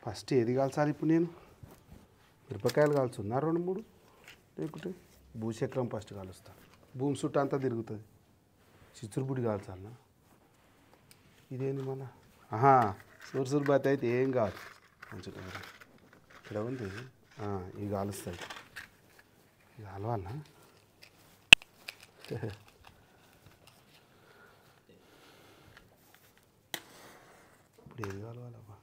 First ఏది కాల్చాలి ఇప్పుడు నేను మిరపకాయలు కాల్చున్నా రెండు మూడు లేకుంటే భూచక్రం ఫస్ట్ కాలుస్తా భూమి చుట్టూ అంతా తిరుగుతుంది చిచ్చురుబుడి కాల్చాలనా ఇదేంది మన ఆహా సూర్సురు బాత్ అయితే ఏం కాదు మంచిగా ఉంది. ఇక్కడ ఉంది ఆ, ఇవి కాలుస్తాయి ఇది కాలవాలనా ఇప్పుడు ఏది కాలవాలబ్బా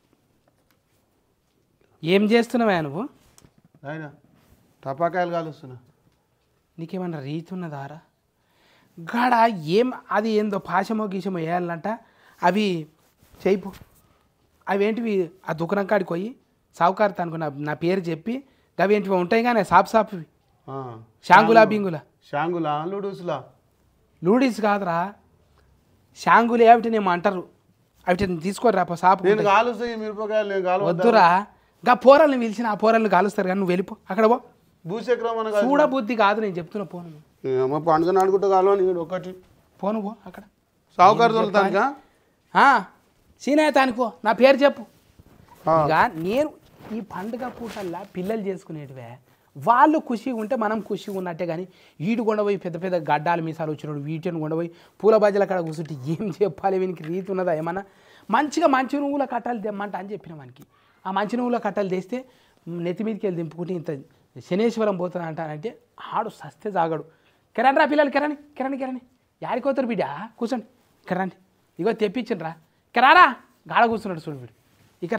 ఏం చేస్తున్నావా నువ్వు ఆయన టపాకాయలు కాలుస్తున్నా నీకేమన్నా రీతి ఉన్నదారా గాడ ఏం అది ఏందో పాశమో గీశమో వేయాలంట అవి చేయిపో అవి ఏంటివి ఆ దుకాణం కాడికి పోయి సావుకారు తనకు నా నా పేరు చెప్పి అవి ఏంటివి ఉంటాయి కానీ సాప్ సాప్వి ఆ, షాంగులా బింగులా షాంగులా లూడూస్లా లూడీస్ కాదురా షాంగులే అవిటినేమో అంటారు అవిటిని తీసుకొని రా సాపు నేను కాలుస్తా ఈ మిరపకాయలు నేను కాలు వద్దురా గా పోరల్ని పిలిచిన ఆ పోరల్ని కాలుస్తారు కానీ నువ్వు వెళ్ళిపో అక్కడ పో భూచక్రం అని చూడ బుద్ధి కాదు నేను చెప్తున్నా పోను అమ్మ పండుగ నాడుకుంటూ కాలువని ఈడు ఒకటి పోను పో అక్కడ సావుకారు తోలుతానుగా ఆ, సీనయ్య తానికి పో నా పేరు చెప్పు ఆ. ఇక నేను ఈ పండుగ పూటల్లా పిల్లలు చేసుకునేటివే వాళ్ళు ఖుషిగా ఉంటే మనం ఖుషిగా ఉన్నట్టే కానీ వీడు కొండపోయి పెద్ద పెద్ద గడ్డాలు మీసాలు వచ్చినాడు వీటిని కొండపోయి పూల బాజల కాడ కూర్చుంటే ఏం చెప్పాలి వీనికి రీతి ఉన్నదా ఏమన్నా మంచిగా మంచి నువ్వుల కట్టాలు తెమ్మంట అని చెప్పిన మనకి ఆ మంచి నువ్వుల కట్టాలు తెస్తే నెత్తి మీదకి వెళ్ళి దింపుకుంటే ఇంత శనేశ్వరం పోతున్నా అంటానంటే ఆడు సస్తే జాగడు కిరణ్ రా పిల్లలు కిరణి కిరణి కిరణి యాడికోతారు బిడ్డ కూర్చోండి ఇక్కడ రండి ఇగో తెప్పించండి రా కిరారా గాడ కూర్చున్నాడు చూడు వీడు ఇక్కడ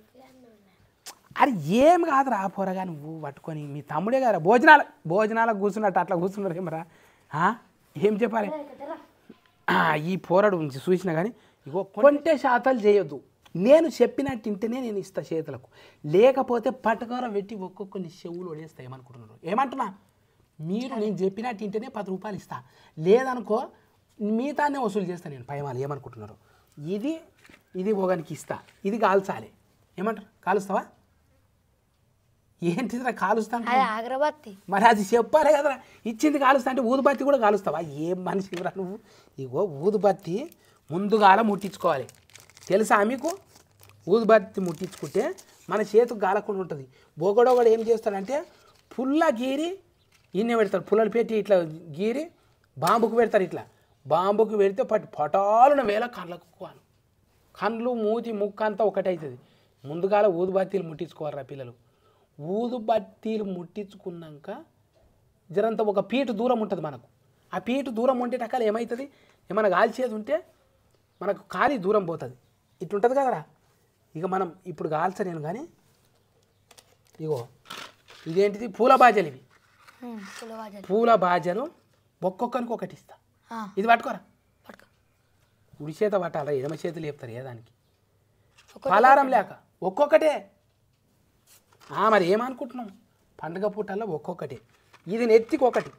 అరే ఏం కాదురా పోరగా నువ్వు పట్టుకొని మీ తమ్ముడే కదా భోజనాలు భోజనాలకు కూర్చున్నట్టు అట్లా కూర్చున్నారు ఏమరా ఆ? ఏం చెప్పాలి ఆ, ఈ పోరాడు నుంచి చూసినా కానీ ఇగో కొంటే శాతాలు చేయొద్దు నేను చెప్పినట్టు ఇంటనే నేను ఇస్తా చేతులకు లేకపోతే పట్టుకోర పెట్టి ఒక్కొక్కరిని చెవులు ఒడేస్తా ఏమనుకుంటున్నారు ఏమంటున్నా మీరు నేను చెప్పినట్టు ఇంటనే పది రూపాయలు ఇస్తా లేదనుకో మిగతానే వసూలు చేస్తా నేను పైమాలు ఏమనుకుంటున్నారు ఇది ఇది ఒకనికి ఇస్తా ఇది కాల్చాలి ఏమంటారు కాలుస్తావా ఏంటిదిరా కాలుస్తాను అది అగరబత్తి మరి అది చెప్పాలి కదరా ఇచ్చింది కాలుస్తా అంటే ఊదుబత్తి కూడా కాలుస్తావా ఏం మనిషిరా నువ్వు ఇగో ఊదుబత్తి ముందుగాల ముట్టించుకోవాలి తెలుసా మీకు ఊదుబత్తి ముట్టించుకుంటే మన చేతికి గాలకుండా ఉంటుంది బొగడొగడు ఏం చేస్తాడంటే పుల్ల గీరి ఈయన పెడతారు పుల్లలు పెట్టి ఇట్లా గీరి బాంబుకు పెడతారు ఇట్లా బాంబుకు పెడితే పట్టి పటాలున వేల కళ్ళకు కాను కండ్లు మూతి ముక్కు అంతా ఒకటే అవుతుంది ముందుగాల ఊదుబత్తీలు ముట్టించుకోవాలరా పిల్లలు ఊదుబత్తీలు ముట్టించుకున్నాక జరంత ఒక పీటు దూరం ఉంటుంది మనకు ఆ పీటు దూరం ఉండేటకాల ఏమవుతుంది ఏమైనా కాల్చేది ఉంటే మనకు ఖాళీ దూరం పోతుంది ఇట్లుంటుంది కదరా ఇక మనం ఇప్పుడు కాల్చ నేను కానీ ఇగో ఇదేంటిది పూల బాజలు ఇవి పులవాజలు పూల బాజలు ఒక్కొక్కరికి ఒకటి ఇస్తా ఇది పట్టుకోరా పట్టుకో కుడి చేత పట్టాలా ఎడమ చేతులు చెప్తారు ఏ దానికి పలారం లేక ఒక్కొక్కటే ఆ, మరి ఏమనుకుంటున్నాం పండుగ పూటల్లో ఒక్కొక్కటి ఇది నెత్తికి ఒకటి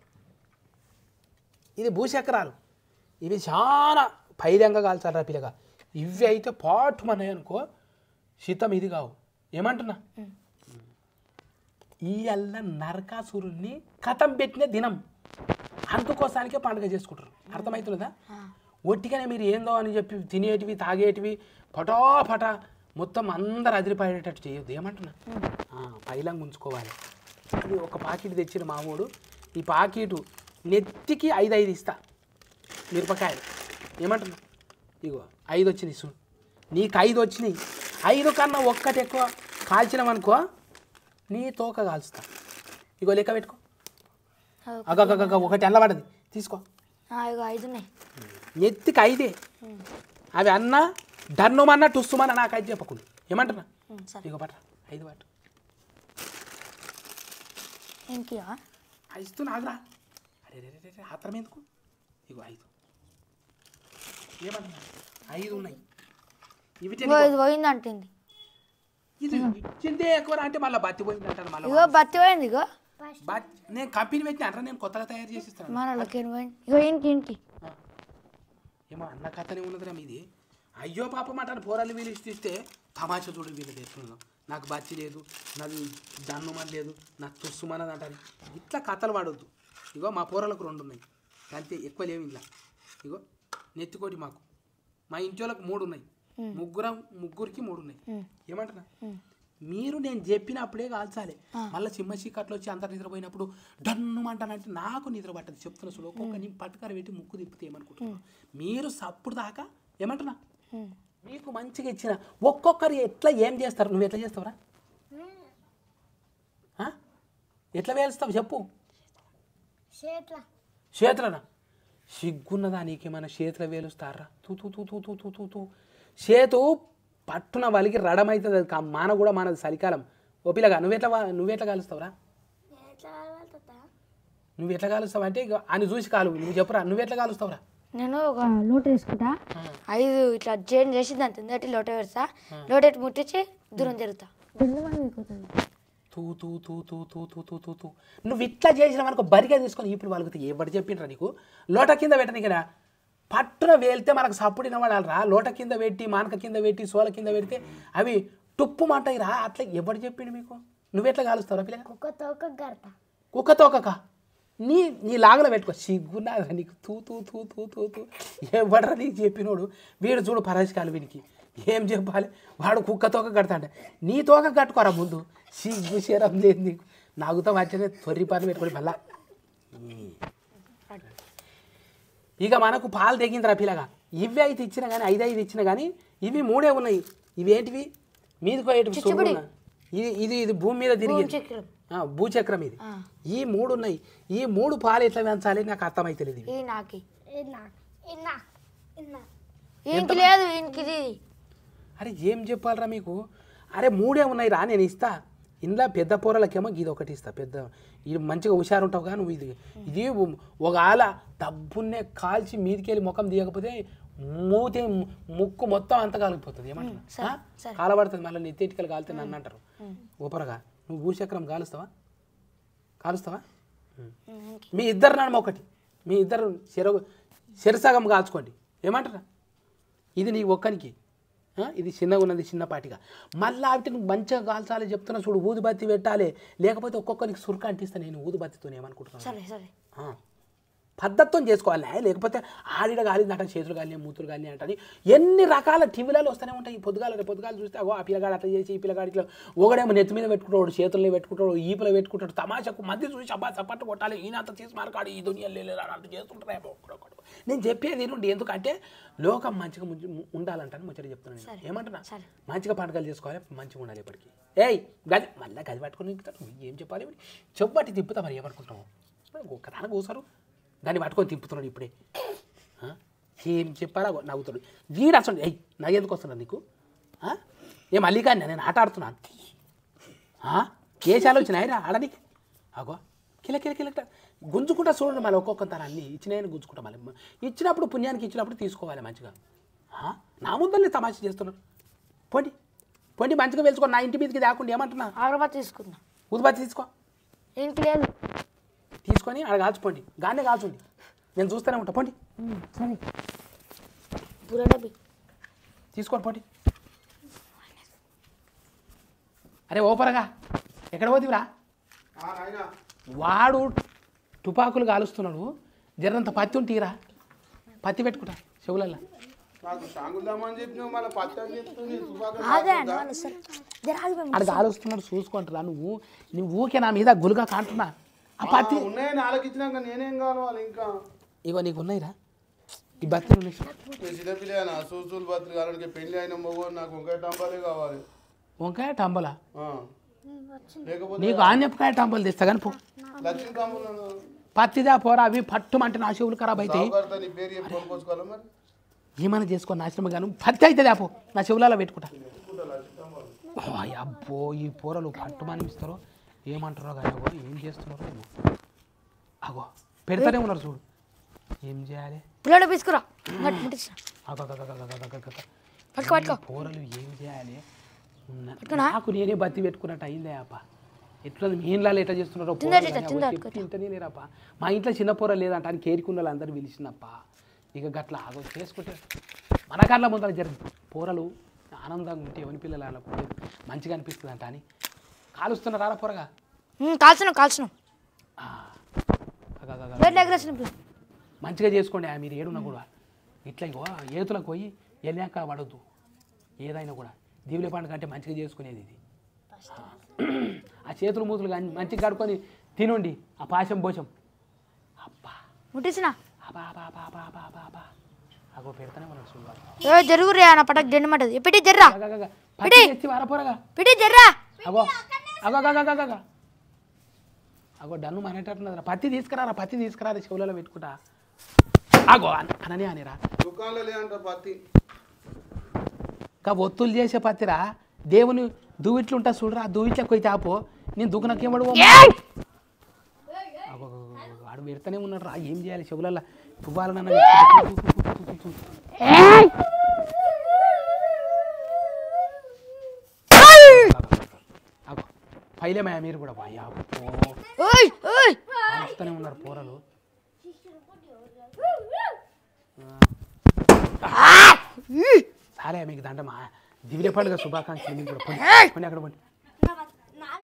ఇది భూచక్రాలు ఇవి చాలా పైరంగా కాల్చారా పిల్లగా ఇవి అయితే పాటు మన అనుకో శీతం ఇది కావు ఏమంటున్నా ఈ అల్ల నరకాసురుణ్ణి కథం పెట్టిన దినం అందుకోసానికే పండుగ చేసుకుంటారు అర్థమవుతుందా ఒట్టిగానే మీరు ఏందో అని చెప్పి తినేటివి తాగేటివి పటాపట మొత్తం అందరు అదిరిపోయేటట్టు చేయొద్దు ఏమంటున్నా ఆ, పైలంగా ఉంచుకోవాలి ఇది ఒక పాకెట్ తెచ్చిన మామూడు ఈ పాకెట్ నెత్తికి ఐదు ఐదు ఇస్తా మిరపకాయలు ఏమంటున్నా ఇగో ఐదు వచ్చినాయి చూడు నీకు ఐదు వచ్చినాయి ఐదు కన్నా ఒక్కటి ఎక్కువ కాల్చినామనుకో నీ తోక కాల్చుతా ఇగో లెక్క పెట్టుకో అగగగగ ఒకటి ఎల్లబడది తీసుకో ఇగో ఐదు ఉన్నాయి నెత్తికి ఐదే అవి అన్న డన్నుమన్న టుస్సుమన్న నాకు ఐదు చెప్పకుండా ఏమంటున్నా ఉమ్, సరే ఇగో పట్ట ఐదు పట్టు ఇంకియా ఇస్తూ నాకురా అరే రే రే రే ఆత్రం ఎందుకు ఇగో ఐదు ఏమంటున్నా ఐదు ఉన్నాయి ఇవి ఇగో ఇది పోయిందంటుంది ఇది ఇచ్చిందే ఎక్కువ అంటే మళ్ళీ బతి పోయింది అంటాను మళ్ళీ ఇగో బత్తి పోయింది ఇగో బత్ నేను కంపెనీ పెట్టిన అంటారా నేను కొత్తగా తయారు చేసి ఇస్తాను మన వాళ్ళకి పోయింది ఇగో ఇంటి ఇంటి ఏమో అన్న కథనే ఉన్నదిరా మీది అయ్యో పాపం అంటాను పోరాలు వీళ్ళు ఇస్తే తమాషా చూడు వీళ్ళు తెచ్చుకున్నాను నాకు బచ్చి లేదు నాది దన్నుమని లేదు నాకు తుస్సుమన్నది అంటారు ఇట్లా కథలు వాడొద్దు ఇగో మా పోరాలకు రెండు ఉన్నాయి అంతే ఎక్కువ లేవు ఇలా ఇగో నెత్తికోటి మాకు మా ఇంటి వాళ్ళకి మూడు ఉన్నాయి ముగ్గురం ముగ్గురికి మూడు ఉన్నాయి ఏమంటున్నా మీరు నేను చెప్పినప్పుడే కాల్చాలి మళ్ళీ సింహ చీకట్లో వచ్చి అంత నిద్రపోయినప్పుడు డన్ను అంటానంటే నాకు నిద్ర పట్టదు చెప్తున్నా చూడు ఒక్కొక్కరిని పట్టుకర పెట్టి ముక్కు తిప్పితే ఏమనుకుంటున్నాను మీరు సప్పుడు దాకా ఏమంటున్నా మీకు మంచిగా ఇచ్చిన ఒక్కొక్కరు ఎట్లా ఏం చేస్తారు నువ్వు ఎట్లా చేస్తావురా ఆ? ఎట్లా వేలుస్తావు చెప్పు చేతులనా సిగ్గున్నదా నీకేమైనా చేతుల వేలుస్తారా తూ తూ తూ తూ తూ తూ తూ తూ చేతు పట్టున వలికి రడమవుతుంది అది కా- మాన కూడా మానది చలికాలం ఓ పిల్లగా నువ్వెట్లా వా- నువ్వెట్లా కాలుస్తావురా నువ్వు ఎట్లా కాలుస్తావు అంటే ఇక అని చూసి కాలు నువ్వు చెప్పురా నువ్వెట్లా కాలుస్తావురా నేను ఒక లోట వేసుకుంటా ఐదు ఇట్లా చేంజ్ చేసి దాని తిందటి లోట పెడతా లోట ముట్టించి దూరం జరుగుతా తూ తూ తూ తూ తూ తూ తూ తూ తూ నువ్వు ఇట్లా చేసిన మనకు బరిగా తీసుకొని ఇప్పుడు వాళ్ళకి ఎవరు చెప్పిండ్రా నీకు లోట కింద పెట్టని కదా పట్టున వేలితే మనకు సప్పుడిన వాడాలరా లోట కింద పెట్టి మానక కింద పెట్టి సోల కింద పెడితే అవి టుప్పు మంటాయి రా అట్లా ఎవరు చెప్పిండు మీకు నువ్వెట్లా కాలుస్తావురా పిల్లగా కుక్క తోకక నీ నీ లాగలో పెట్టుకో సిగ్గున్నారా నీకు తూ తూ తూ తూ తూ తూ ఎవడరా నీకు చెప్పినోడు వీడు చూడు పరస్కాలు వీనికి ఏం చెప్పాలి వాడు కుక్క తోక కడతాడు నీ తోక కట్టుకోరా ముందు సిగ్గు శరం లేదు నీకు నాగుతా వచ్చేది తొర్రి పని పెట్టుకొని మళ్ళా ఇక మనకు పాలు తెగిందిరా పిల్లగా ఇవి అయితే ఇచ్చినా కానీ ఐదు ఐదు ఇచ్చినా కానీ ఇవి మూడే ఉన్నాయి ఇవి ఏంటివి మీదకి పోయేటివి సురుగున్న. ఇది ఇది ఇది భూమి మీద తిరిగి చక్రం. భూచక్రం ఇది ఈ మూడు ఉన్నాయి ఈ మూడు పాలు ఎట్లా పెంచాలి నాకు అర్థమైతలేదు ఇవి ఈ నాకి ఈయనకి లేదు ఈయనకి ఇది అరే ఏం చెప్పాలరా మీకు అరే మూడే ఉన్నాయి రా నేను ఇస్తా ఇంట్లో పెద్ద కూరలకేమో ఇది ఒకటి ఇస్తా పెద్ద ఇది మంచిగా హుషారు ఉంటావు కానీ నువ్వు ఇది ఇది ఒక ఆల డబ్బున్నే కాల్చి మీదికెళ్ళి ముఖం తీయకపోతే మూతి ముక్కు మొత్తం అంత కాలిపోతుంది ఏమంటారు ఆ? కాలబడుతుంది మళ్ళీ నెత్తెటికలు కాలితే నన్ను అంటారు ఊపరగా నువ్వు భూచక్రం కాలుస్తావా కాలుస్తావా మీ ఇద్దరు నడుమ ఒకటి మీ ఇద్దరు చెర చెరసగం కాల్చుకోండి ఏమంటారా ఇది నీ ఒక్కనికి ఆ? ఇది చిన్నగా ఉన్నది చిన్నపాటిగా మళ్ళీ వాటిని మంచిగా కాల్చాలి చెప్తున్నా చూడు ఊదుబత్తి పెట్టాలి లేకపోతే ఒక్కొక్కరికి సురుక అంటిస్తా నేను ఊదుబత్తితో ఏమనుకుంటున్నాను సరే సరే ఆ. పద్ధతితో చేసుకోవాలి లేకపోతే ఆడిడ గాలిందట చేతులు గాలి మూతులు గాలి అంటని ఎన్ని రకాల టీవీలలో వస్తూనే ఉంటాయి ఈ పొద్దుగాల రేపు పొద్దుగాల చూస్తే అగో ఆ పిల్లగాడు అట్లా చేసి ఈ పిల్లగాడు ఇట్లా ఒకడేమో నెత్తి మీద పెట్టుకుంటాడు చేతుల్లో పెట్టుకుంటాడు ఈపులో పెట్టుకుంటాడు తమాషకు మధ్య చూసి అబ్బా చప్పట్టు కొట్టాలి ఈయన అంత తీసి మరకాడు ఈ దునియా లేదు అంటూ చేస్తుంటారేమో ఒక్కడొక్కడు నేను చెప్పేది నుండి ఎందుకంటే లోకం మంచిగా ముంచి- ఉండాలంటాను ముచ్చట చెప్తున్నాను నేను. ఏమంటున్నా సరే. మంచిగా పండుగలు చేసుకోవాలి మంచిగా ఉండాలి ఇప్పటికి ఏయ్ గది మళ్ళీ గది పట్టుకొని ఎక్కుతారు. నువ్వు ఏం చెప్పాలి మరి చెప్పబట్టి తిప్పుతా మరి ఏమనుకుంటావు ఒక్కదాని కూసారు దాన్ని పట్టుకొని తిప్పుతున్నాడు ఇప్పుడే ఆ? ఏం చెప్పాలా నవ్వుతాడు వీడు అసలు ఎయ్ నాకు ఎందుకు వస్తున్నాడు నీకు ఆ? ఏ మళ్ళీ కానీ నేను ఆట ఆడుతున్నాను ఆ? కేశాలు వచ్చినాయి ఆడనికి అగో కిల కిల కిల కిల. గుంజుకుంటా చూడండి మళ్ళీ ఒక్కొక్క తర అన్ని ఇచ్చినాయని గుంజుకుంటా మళ్ళీ ఇచ్చినప్పుడు పుణ్యానికి ఇచ్చినప్పుడు తీసుకోవాలి మంచిగా ఆ? నా ముందరనే తమాషా చేస్తున్నారు పోండి పోండి మంచిగా వెళ్చుకో నా ఇంటి మీదకి దాకుండా ఏమంటున్నా అగరబత్తి తీసుకున్నా ఉదిబత్తి తీసుకో ఈయనకి లేదు తీసుకొని ఆడ కాల్చుకోండి గానే కాల్చండి నేను చూస్తూనే ఉంటా పోండి సరే పూర డబ్బి తీసుకోండి పోండి అరే ఓపరగా ఎక్కడ పోతివిరా వాడు తుపాకులు కాలుస్తున్నాడు జరంత పత్తి ఉంటీరా పత్తి పెట్టుకుంటా చెవులల్లా నాకు సాంగుదామని చెప్పినావు మళ్ళీ పచ్చడి చెప్తుంది తుపాకులు అదే అండి వాళ్ళు సరే జర ఆగు మేము. ఆడ కాలుస్తున్నాడు చూసుకుంటారా నువ్వు నువ్వు ఊకే నా మీద గులుగా కాంటున్నా ఆ పత్తి ఉన్నాయని వాళ్ళకి ఇచ్చినాక నేనేం కావాలి ఇంకా ఇగో నీకు ఉన్నాయిరా ఈ బత్తి ఉన్నాయి చిన్నపిల్లనా సూసులు బతులు కావాలంటే పెళ్లి అయిన మగో నాకు వంకాయ టంపాలే కావాలి వంకాయ టంబలా ఆ. లేకపోతే నీకు ఆన్యపకాయ టంబలు తెస్తా కానీ పో లక్ష్మీ కంపులు పత్తిదా పోరా అవి పట్టుమంటే నా చెవులు ఖరాబ్ అవుతాయి సాగుకర్త నీ పేరు చెప్పి కొనుక్కోసుకోవాలి మరి ఏమైనా చేసుకో నాశనం గాను పత్తి అవుతుంది అపో నా చెవులలో పెట్టుకుంటా ఓయ్ అబ్బో ఈ పూరలు పట్టుమని ఇస్తారో ఏమంటారో కానీ అగో ఏం చేస్తున్నారో ఏమో అగో పెడతానే ఉన్నారు చూడు ఏం చేయాలి పూల డబ్బి తీసుకురా గట్టి ముట్టించిన అగో, అగో, అగో, అగో, అగో, అగో, అగో. పట్టుకో పట్టుకో ఈ పూరలు ఏం చేయాలి ఉన్న- పట్టుకున్నా? నాకు నేనే బత్తి పెట్టుకున్నట్టు అయిందే అప్ప ఎట్లా మీ ఇంట్లో ఎట్లా చేస్తున్నారో తిందా, పూరలు తిందా, కానీ తిందా, అగో చెప్తే ఇంటనే లేరప్ప మా ఇంట్లో చిన్న పూర లేదంట అని కేరుకున్న అందరూ పిలిచిందప్ప ఇక గట్ల ఆగో చేసుకుంటే మన కళ్ళ ముందర జరిగింది పూరలు ఆనందంగా ఉంటే ఎవరి పిల్లలు అలా కూడా మంచిగా అనిపిస్తుంది అంట అని కాలుస్తున్నారా పూరగా ఉమ్, కాల్చినాం కాల్చినాం ఆ. అగ, అగ, అగ. ప్లేట్ ఎగరేసిన ఇప్పుడు మంచిగా చేసుకోండి ఆ మీరు ఏడున్నా కూడా ఇట్లా ఇగో ఏతులకు పోయి వెళ్ళాక పడద్దు ఏదైనా కూడా దీవుల పండుగ అంటే మంచిగా చేసుకునేది ఇది ఆ చేతులు మూతులు కానీ మంచిగా కడుక్కొని తినుండి ఆ పాశం పోషం అబ్బా ముట్టించిన అబా అబా అబా అబా అబా అబా అబా అగో పెడతానే ఉన్నాడు సుబ్బా ఏ జరుగురే నా పటక్ జెండమంటది పెట్టి జర్రా అగగగ. పత్తి తెచ్చి వారపోరగా పెట్టి జర్రా అగో అగో అగో అగో అగో అగో డన్ను మానేటట్టున్నదిరా పత్తి తీసుకురారా పత్తి తీసుకురారా చెవులలో పెట్టుకుంటా అగో అన- అననే అనిరా దుకాణంలో లేదంట పత్తి ఇంకా ఒత్తులు చేసే పత్తిరా దేవుని దువిట్లు ఉంటా చూడరా దువిట్లకు పోయి తాపో నేను దుకునకేమడు వాడు పెడతానే ఉన్నాడు రా ఏం చేయాలి చెవులలో పువ్వాలనన్న అగో పైలేమయ్యా మీరు కూడా అయ్యా ఓయ్ ఓయ్ వస్తూనే ఉన్నారు పోరలు సారే మీకు దండమా దివిలే పండుగ శుభాకాంక్షలు మీకు కూడా పోనీ, పోనీ అక్కడ పోనీ